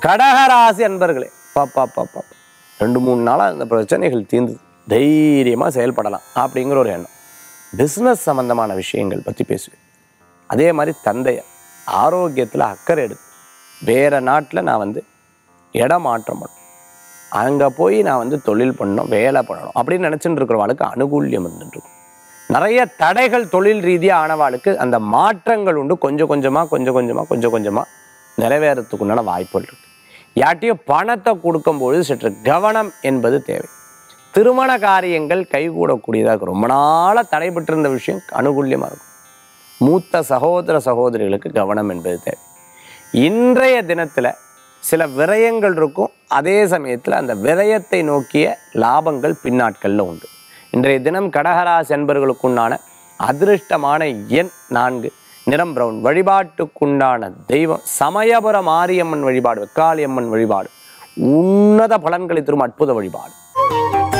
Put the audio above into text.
கடகராசி அன்பர்களே பாப்பா பாப்பா ரெண்டு மூணு நாளாக இந்த பிரச்சனைகள் தீர்ந்து தைரியமாக செயல்படலாம் அப்படிங்கிற ஒரு எண்ணம் பிஸ்னஸ் சம்பந்தமான விஷயங்கள் பற்றி பேசுவேன் அதே மாதிரி தந்தைய ஆரோக்கியத்தில் அக்கறை எடுத்து வேறு நாட்டில் நான் வந்து இடம் மாற்றம் பண்ணணும் அங்கே போய் நான் வந்து தொழில் பண்ணணும் வேலை பண்ணணும் அப்படின்னு நினச்சிட்டு இருக்கிறவாளுக்கு அனுகூல்யம் இருந்துட்டு இருக்கும் நிறைய தடைகள் தொழில் ரீதியாக ஆனவாளுக்கு அந்த மாற்றங்கள் உண்டு கொஞ்சம் கொஞ்சமாக கொஞ்சம் கொஞ்சமாக கொஞ்சம் கொஞ்சமாக நிறைவேறத்துக்கு உண்டான வாய்ப்புகள் இருக்குது யார்ட்டையும் பணத்தை கொடுக்கும்பொழுது சற்று கவனம் என்பது தேவை திருமண காரியங்கள் கைகூடக்கூடியதாக இருக்கும் ரொம்ப நாளாக தடைபட்டிருந்த விஷயம் அனுகூல்யமாக இருக்கும் மூத்த சகோதர சகோதரிகளுக்கு கவனம் என்பது தேவை இன்றைய தினத்தில் சில விரயங்கள் இருக்கும் அதே சமயத்தில் அந்த விரயத்தை நோக்கிய லாபங்கள் பின்னாட்களில் உண்டு இன்றைய தினம் கடகராசி அன்பர்களுக்குண்டான அதிருஷ்டமான எண் நான்கு நிறம் பிரவுன் வழிபாட்டுக்குண்டான தெய்வம் சமயபுர மாரியம்மன் வழிபாடு வெக்காளியம்மன் வழிபாடு உன்னத பலன்களை தரும் அற்புத வழிபாடு